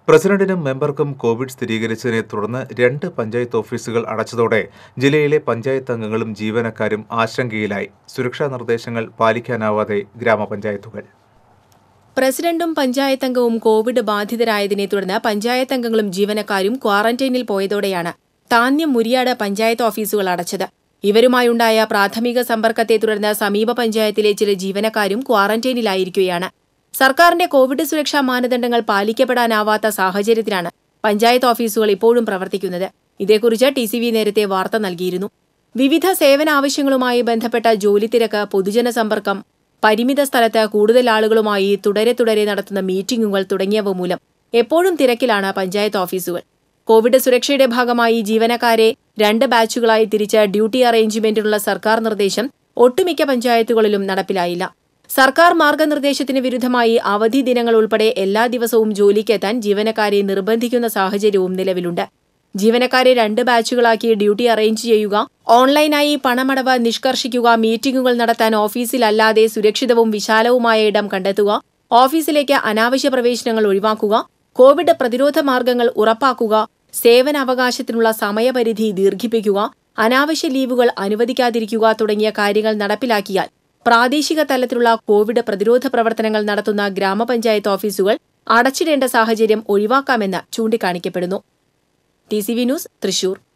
പ്രസിഡന്റിനും മെമ്പർക്കും Covid സ്ഥിരീകരിച്ചതിനെ തുടർന്ന് രണ്ട് പഞ്ചായത്ത് ഓഫീസുകൾ അടച്ചതോടെ ജില്ലയിലെ പഞ്ചായത്ത് അംഗങ്ങളും ജീവനക്കാരും ആശങ്കയിലായി സുരക്ഷാ നിർദ്ദേശങ്ങൾ പാലിക്കാനാവാതെ ഗ്രാമപഞ്ചായത്തുകൾ പ്രസിഡന്റും പഞ്ചായത്ത് അംഗവും കോവിഡ് ബാധിതരായതിനെ തുടർന്ന് പഞ്ചായത്ത് അംഗങ്ങളും ജീവനക്കാരും ക്വാറന്റൈനിൽ പോയതോടെയാണ് താന്യം മുരിയാട് പഞ്ചായത്ത് ഓഫീസുകൾ അടച്ചത് ഇവരുമായുണ്ടായ പ്രാഥമിക സമ്പർക്കത്തെ തുടർന്ന് സമീപ പഞ്ചായത്തിലെ ചില ജീവനക്കാരും ക്വാറന്റൈനിലായിരിക്കുകയാണ് സർക്കാരിന്റെ കോവിഡ് സുരക്ഷാ മാനദണ്ഡങ്ങൾ പാലിക്കപ്പെടാനാവാത്ത സാഹചര്യത്തിലാണ് പഞ്ചായത്ത് ഓഫീസുകൾ ഇപ്പോഴും പ്രവർത്തിക്കുന്നത് ഇതേക്കുറിച്ച് ടി സി വി നേരത്തെ വാർത്ത നൽകിയിരുന്നു വിവിധ സേവന ആവശ്യങ്ങളുമായി ബന്ധപ്പെട്ട ജോലി തിരക്ക് പൊതുജന സമ്പർക്കം പരിമിത സ്ഥലത്ത് കൂടുതൽ ആളുകളുമായി തുടരെ തുടരെ നടത്തുന്ന മീറ്റിംഗുകൾ തുടങ്ങിയവ മൂലം എപ്പോഴും തിരക്കിലാണ് പഞ്ചായത്ത് ഓഫീസുകൾ കോവിഡ് സുരക്ഷയുടെ ഭാഗമായി ജീവനക്കാരെ രണ്ട് ബാച്ചുകളായി തിരിച്ച് ഡ്യൂട്ടി അറേഞ്ച്മെന്റിനുള്ള സർക്കാർ നിർദ്ദേശം ഒട്ടുമിക്ക പഞ്ചായത്തുകളിലും നടപ്പിലായില്ല സർക്കാർ മാർഗനിർദ്ദേശത്തിന് വിരുദ്ധമായി അവധി ദിനങ്ങൾ ഉൾപ്പെടെ എല്ലാ ദിവസവും ജോലിക്കെത്താൻ ജീവനക്കാരെ നിർബന്ധിക്കുന്ന സാഹചര്യവും നിലവിലുണ്ട് ജീവനക്കാരെ രണ്ട് ബാച്ചുകളാക്കി ഡ്യൂട്ടി അറേഞ്ച് ചെയ്യുക ഓൺലൈനായി പണമടവ് നിഷ്കർഷിക്കുക മീറ്റിംഗുകൾ നടത്താൻ ഓഫീസിലല്ലാതെ സുരക്ഷിതവും വിശാലവുമായ ഇടം കണ്ടെത്തുക ഓഫീസിലേക്ക് അനാവശ്യ പ്രവേശനങ്ങൾ ഒഴിവാക്കുക കോവിഡ് പ്രതിരോധ മാർഗങ്ങൾ ഉറപ്പാക്കുക സേവനാവകാശത്തിനുള്ള സമയപരിധി ദീർഘിപ്പിക്കുക അനാവശ്യ ലീവുകൾ അനുവദിക്കാതിരിക്കുക തുടങ്ങിയ കാര്യങ്ങൾ നടപ്പിലാക്കിയാൽ പ്രാദേശിക തലത്തിലുള്ള കോവിഡ് പ്രതിരോധ പ്രവർത്തനങ്ങൾ നടത്തുന്ന ഗ്രാമപഞ്ചായത്ത് ഓഫീസുകൾ അടച്ചിടേണ്ട സാഹചര്യം ഒഴിവാക്കാമെന്ന് ചൂണ്ടിക്കാണിക്കപ്പെടുന്നു T C V news Thrissur